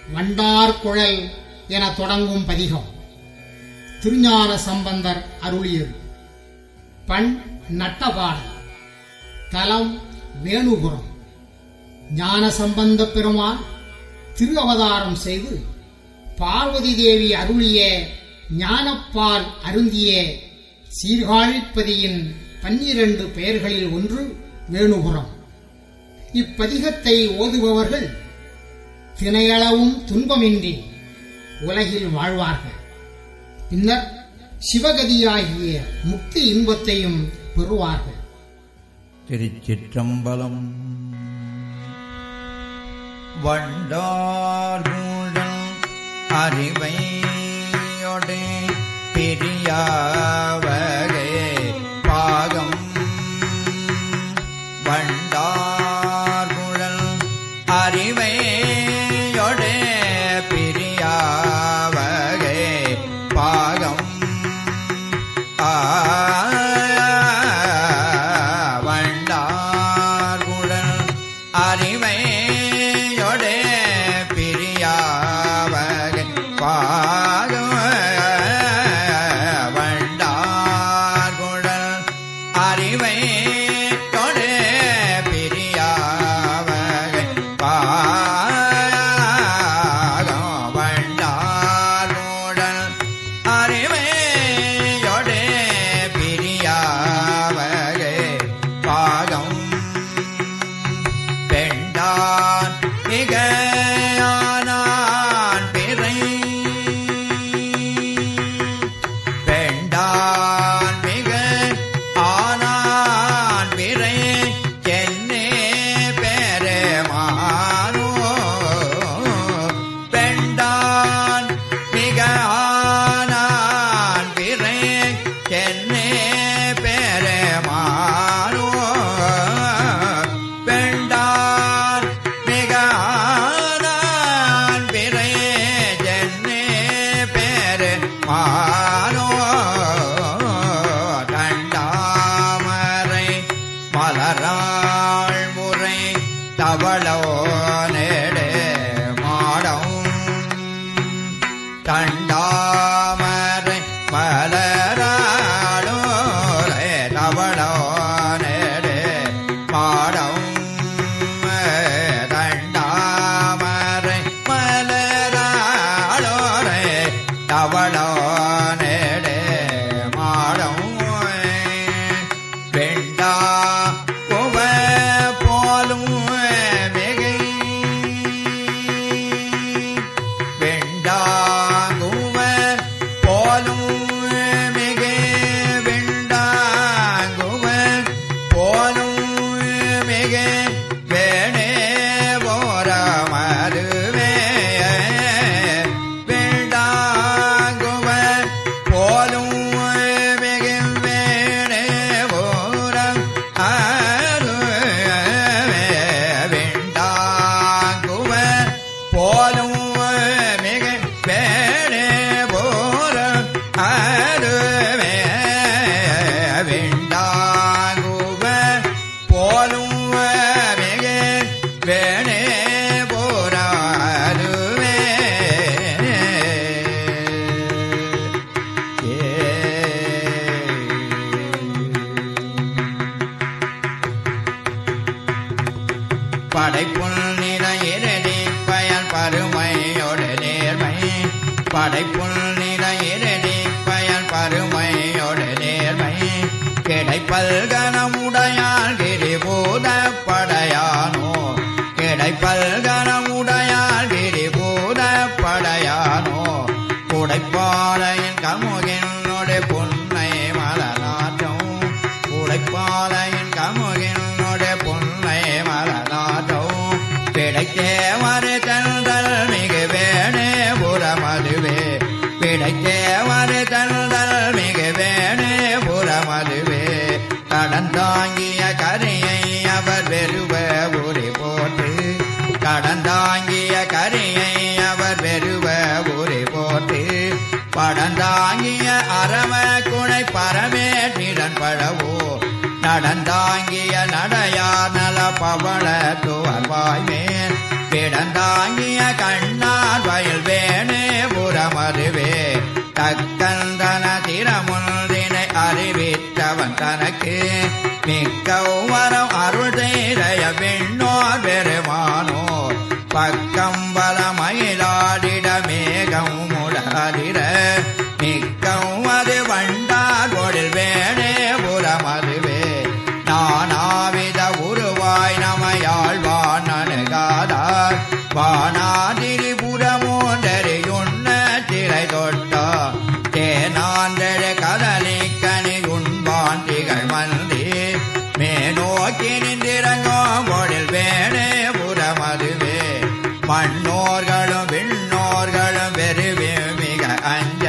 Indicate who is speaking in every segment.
Speaker 1: வண்டார் குழல் என தொடங்கும் பதிகம் திருஞான சம்பந்தர் அருளியது பண் நட்டபாடல் தலம் வேணுபுரம் ஞான சம்பந்த பெருமான் திரு அவதாரம் செய்து பார்வதி தேவி அருளிய ஞானப்பால் அருந்திய சீர்காழிப்பதியின் பன்னிரண்டு பெயர்களில் ஒன்று வேணுபுரம் இப்பதிகத்தை ஓதுபவர்கள் தினையளவும் துன்பமின்றி உலகில் வாழ்வார்கள் பின்னர் சிவகதியாகிய முக்தி இன்பத்தையும் பெறுவார்கள்
Speaker 2: திருச்சிற்றம்பலம் வண்டார்கூடன் அறிவையொடு பெரியாவகை பாகம் வண்டார்குழல் அறிவையொடு பெரியாவகை பாகம் ஆ வண்டார்குழல் அறிவையொடு பிரியாவகை பாகம் வண்டார்குழல் அறிவையொடு பிரியாவகை பாகம் வண்டார்குழல் அறிவையொடு பிரியாவகை பாகம் பெண்டான் மிகையானான் பிறை பெண்டான் மிக ஆனான் பிறை சென்னே பெருமானோ பெண்டான் மிக ஆனான் பிறை சென்னே பெருமானோ பெண்டான் மிக ஆனான் பிறை சென்னே பெருமானோ தண்டாமரை மலராள் முறை தவளோ நெடு மாடம் தண்டாமரை மலராளோரே தவளோ நெடு மாடம் தண்டாமரை மலராளோரே தவளோ நெடு மாடம் வெண்டா உவ போலும் மிகை வெண்டாங்குவ போலும் மிக வெண்டாங்குவ போலும் மிக வேணே போர மருவே வெண்டாங்குவ போலும் மிக வேணே போர வெண்டாங்குவ போலும் மிக வேணே போல அருவே வெண்டாங்குவ போலும் மிக வேணே போல அருவே படைப்புள் நிறையிரடி பயன் பருமையோடு நேர்மை படைப்புள் நிறையிரடி பயன் பருமையோடு நேர்மை கிடைப்பல் கனமுடையான் கிரிபூத படையானோ கிடைப்பல் கனமுடையான் கிரிபூத படையானோ உடைப்பாளையின் கமுகினோடு புன்னை மலநாட்டம் உடைப்பாளையின் கமுகினோடு புன்னை மலநாட்டம் கிடைத்தேவரு தந்தல் மிகு வேணே புறமதுவே கிடைத்தேவரு தந்தல் மிகு வேணே புறமதுவே கடன் தாங்கிய கரியை அவர் வெறுவ உரி போட்டு கடன் தாங்கிய கரியை அவர் வெறுவ உரி போட்டு படந்தாங்கிய அரவ குணை பரமேற்றிடன் பழவோ நடந்தாங்கிய நடையார் நல பவள துவர்வாய் மேல் கிடந்தாங்கிய கண்ணார் தனக்கு மிக்க வரம் அருள் செய்தய விண்ணோர் பெருமானோர் பக்கம் பல மயிலாடிட மேகம் முடாதிர மிக்கம் அது வண்டார் பொழில் வேணே புறமதுவே நானாவித உருவாய் நமையாழ்வான் அணுகாதார் வானாதிரிபுரமோண்டறியுண்ண திரை தொட்டா தேனாந்தழ கதலி கனி உண்பான் திகழ் மந்தி மேனோக்கி நின்றிறங்கோ பொழில் வேணே புறமதுவே மண்ணோர்களும் விண்ணோர்களும் வெறுவே மிக அஞ்ச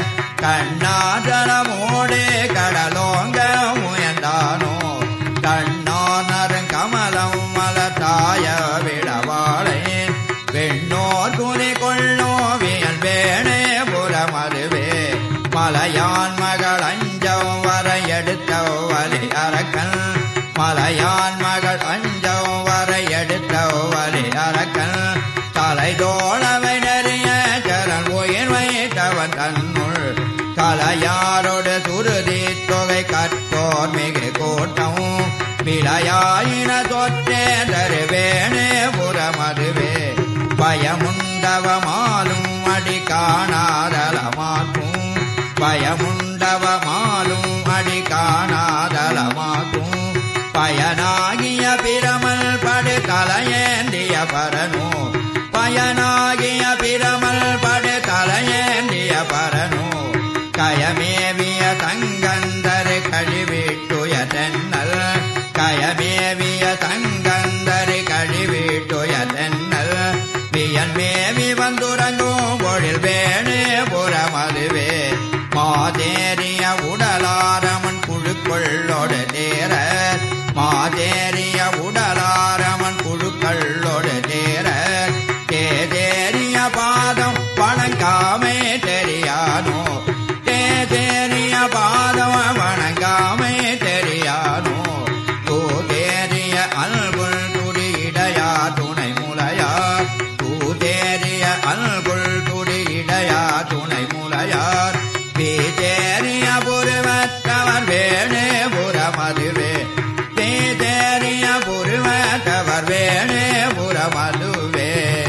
Speaker 2: கண்ணாதரமோடே கடலோங்க முயந்தானோ கண்ணானரும் கமலம் மலத்தாய விடவாளை வெண்ணோர் துணி கொள்ளோவியல் வேணே புறமதுவே மலையான் மகள் அஞ்சம் வர எடுத்த வலி அரக்கன் மலையான் மகள் அஞ்சம் வர எடுத்த வலி அரக்கன் தலை தோழவை நெறிய சரண் உயிர் வைத்தவன் தன்னுள் கலையாரோடு சுருதி தொகை கற்றோர் மிகு கூட்டம் விளையாயின தொற்றே தருவேணே புறமதுவே பயமுண்டவமாலும் அடி காணாதலமாக்கும் பயமுண்டவமாலும் அடி காணாதலமாக்கும் பயனாகிய பிரமல் படு கலையேந்திய பரனோ பயனாகிய பிரமல் படு கலையேந்திய பரனோ கயமேவிய தங்கந்தரு கழிவிட்டுய தென்னல் கயமேவிய தங்கந்தரு கழிவிட்டுய தென்னல் வியன் மேவி வந்துறங்கும் பொழில் வேணே புறமதுவே மாதேரிய உடலாரமன் குழுக்களோடு தேர மாதேரிய உடலாரமன் குழுக்களோடு தேர தேதேரிய பாதம் வணங்காமே தெரியானோ தேதேரிய பாதம் வணங்காமே தெரியானோ தூதேரிய அல்குள் துடியிடையா துணை முலையார் தூதேரிய அல்குள் துடியிடையா துணை முலையார் பேதேரிய புருவத்தவர் வேணே புறமதுவே தேதேரிய புருவத்தவர் வேணே புறமதுவே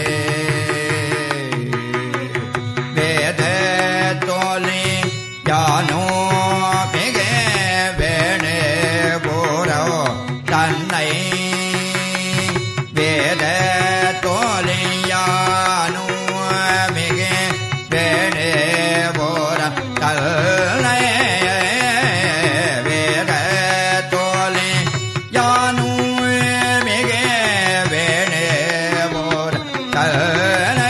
Speaker 2: வேத தோலி யானோ மிக வேணே போரோ தன்னை வேத தோலியானோ மிக வேணே போர தன்னை வேத தோலி யானோ மிக வேணே போர தன்னை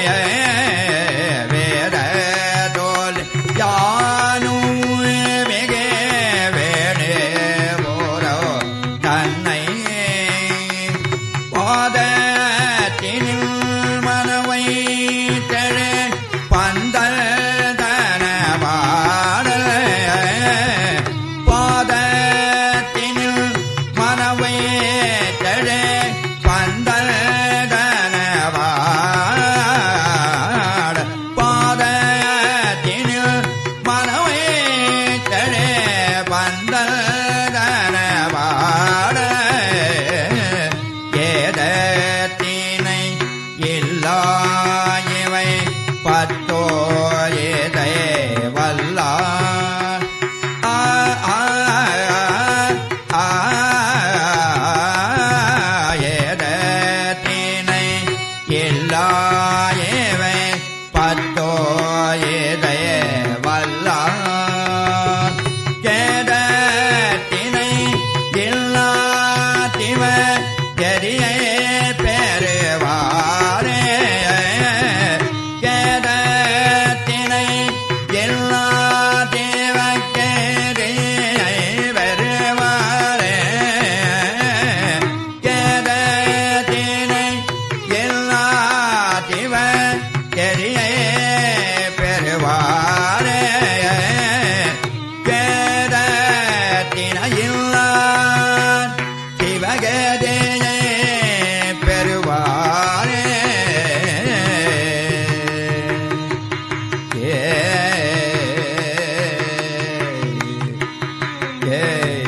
Speaker 2: வேத தோல் யானு மிக வேணே போரோ தன்னை பாதத்தினில் மனவை தழ பந்தல் தன பாடல் பாதத்தினில் மனவை தழ பந்தல் தன ஏ